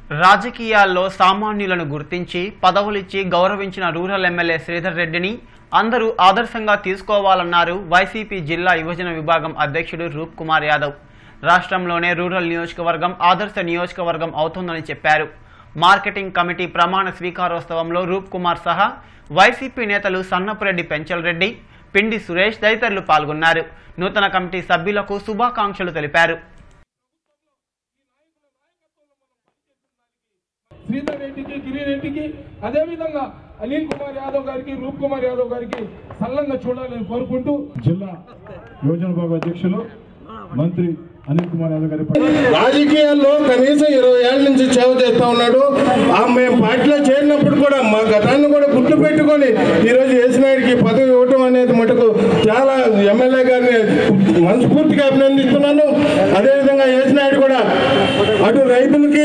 రాజకీయాల్లో సామాన్యులను గుర్తించి పదవులిచ్చి గౌరవించిన రూరల్ ఎమ్మెల్యే శ్రీధర్ రెడ్డిని అందరూ ఆదర్శంగా తీసుకోవాలన్నారు వైసీపీ జిల్లా యువజన విభాగం అధ్యక్షుడు రూప్ కుమార్ యాదవ్ రాష్ట్రంలోనే రూరల్ నియోజకవర్గం ఆదర్శ నియోజకవర్గం అవుతుందని చెప్పారు మార్కెటింగ్ కమిటీ ప్రమాణ స్వీకారోత్సవంలో రూప్ కుమార్ సహా వైసీపీ నేతలు సన్నపురెడ్డి పెంచల్ రెడ్డి పిండి సురేష్ తదితరులు పాల్గొన్నారు నూతన కమిటీ సభ్యులకు శుభాకాంక్షలు తెలిపారు శ్రీధర్ రెడ్డికి గిరి రెడ్డికి అదేవిధంగా అనిల్ కుమార్ యాదవ్ గారికి రూప్ కుమార్ యాదవ్ గారికి సల్లంగా చూడాలని కోరుకుంటూ జిల్లా యోజన విభాగ అధ్యక్షులు మంత్రి అనిల్ కుమార్ యాదవ్ గారి రాజకీయాల్లో కనీసం ఇరవై ఏళ్ళ నుంచి సేవ చేస్తా ఉన్నాడు ఆ మేము పార్టీలో చేరినప్పుడు కూడా మా గతాన్ని కూడా గుర్తు పెట్టుకొని ఈరోజు ఏసినాయుడికి పదవి ఇవ్వటం అనేది మటుకు చాలా ఎమ్మెల్యే గారిని మనస్ఫూర్తిగా అభినందిస్తున్నాను అదేవిధంగా ఏసినాయుడు కూడా అటు రైతులకి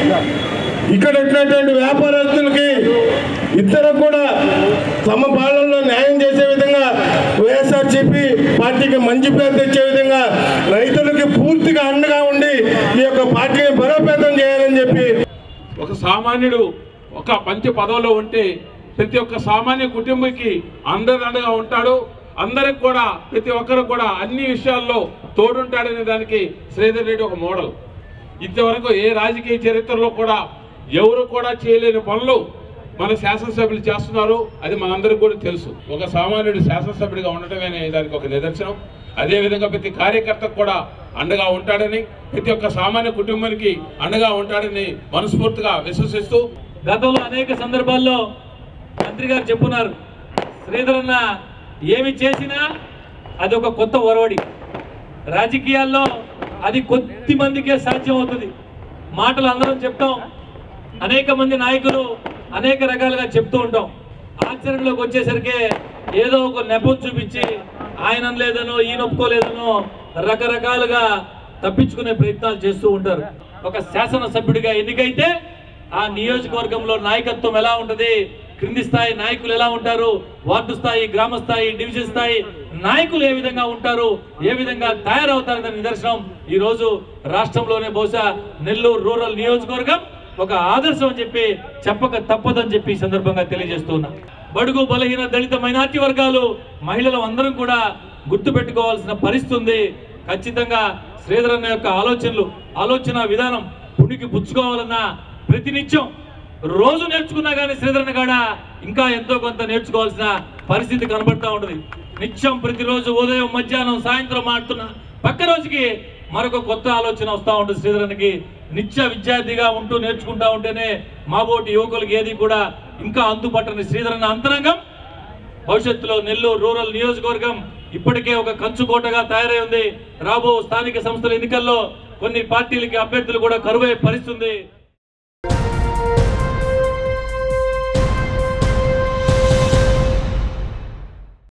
ఇక్కడ ఉన్నటువంటి వ్యాపారస్తులకి ఇద్దరు కూడా తమ పాలనలో న్యాయం చేసే విధంగా వైఎస్ఆర్సీపీ పార్టీకి మంచి పేరు తెచ్చే విధంగా రైతులకి పూర్తిగా అండగా ఉండి ఈ యొక్క పార్టీని బలోపేతం చేయాలని చెప్పి ఒక సామాన్యుడు ఒక మంచి పదవిలో ఉంటే ప్రతి ఒక్క సామాన్య కుటుంబకి అందరి అండగా ఉంటాడు అందరికి కూడా ప్రతి ఒక్కరు కూడా అన్ని విషయాల్లో తోడుంటాడనే దానికి శ్రీధర్ రెడ్డి ఒక మోడల్ ఇంతవరకు ఏ రాజకీయ చరిత్రలో కూడా ఎవరు కూడా చేయలేని పనులు మన శాసనసభ్యులు చేస్తున్నారు అది మనందరికీ కూడా తెలుసు ఒక సామాన్యుడు శాసనసభ్యుడిగా ఉండటమే దానికి ఒక నిదర్శనం అదేవిధంగా ప్రతి కార్యకర్తకు కూడా అండగా ఉంటాడని ప్రతి ఒక్క సామాన్య కుటుంబానికి అండగా ఉంటాడని మనస్ఫూర్తిగా విశ్వసిస్తూ గతంలో అనేక సందర్భాల్లో మంత్రి గారు చెప్పున్నారు శ్రీధర్ అన్న ఏమి చేసినా అది ఒక కొత్త ఒరవడి రాజకీయాల్లో అది కొద్ది మందికే సాధ్యం అవుతుంది మాటలు అందరం చెప్తాం అనేక మంది నాయకులు అనేక రకాలుగా చెప్తూ ఉంటాం ఆచరణలోకి వచ్చేసరికి ఏదో ఒక నెపం చూపించి ఆయన లేదనో ఈయన ఒప్పుకోలేదనో రకరకాలుగా తప్పించుకునే ప్రయత్నాలు చేస్తూ ఉంటారు ఒక శాసనసభ్యుడిగా ఎన్నికైతే ఆ నియోజకవర్గంలో నాయకత్వం ఎలా ఉంటది క్రింది స్థాయి నాయకులు ఎలా ఉంటారు వార్డు స్థాయి గ్రామ స్థాయి డివిజన్ స్థాయి నాయకులు ఏ విధంగా ఉంటారు ఏ విధంగా తయారవుతారనే నిదర్శనం ఈ రోజు రాష్ట్రంలోనే బహుశా నెల్లూరు రూరల్ నియోజకవర్గం ఒక ఆదర్శం అని చెప్పి చెప్పక తప్పదని చెప్పి ఈ సందర్భంగా తెలియజేస్తున్నా బడుగు బలహీన దళిత మైనార్టీ వర్గాలు మహిళలు అందరం కూడా గుర్తు పెట్టుకోవాల్సిన పరిస్థితి ఉంది ఖచ్చితంగా శ్రీధర్ అన్న యొక్క ఆలోచనలు ఆలోచన విధానం పుణికి పుచ్చుకోవాలన్నా ప్రతినిత్యం రోజు నేర్చుకున్నా కానీ శ్రీధరన్ కాడ ఇంకా ఎంతో కొంత నేర్చుకోవాల్సిన పరిస్థితి కనబడతా ఉంటుంది నిత్యం ప్రతిరోజు ఉదయం మధ్యాహ్నం సాయంత్రం ఆడుతున్న పక్క రోజుకి మరొక కొత్త ఆలోచన వస్తూ ఉంటుంది శ్రీధరన్కి నిత్య విద్యార్థిగా ఉంటూ నేర్చుకుంటా ఉంటేనే మాబోటి యువకులకి ఏది కూడా ఇంకా అందుపట్టని శ్రీధరన్ అంతరంగం భవిష్యత్తులో నెల్లూరు రూరల్ నియోజకవర్గం ఇప్పటికే ఒక కంచుకోటగా తయారై ఉంది రాబో స్థానిక సంస్థల ఎన్నికల్లో కొన్ని పార్టీలకి అభ్యర్థులు కూడా కరువయ్యే పరిస్థితుంది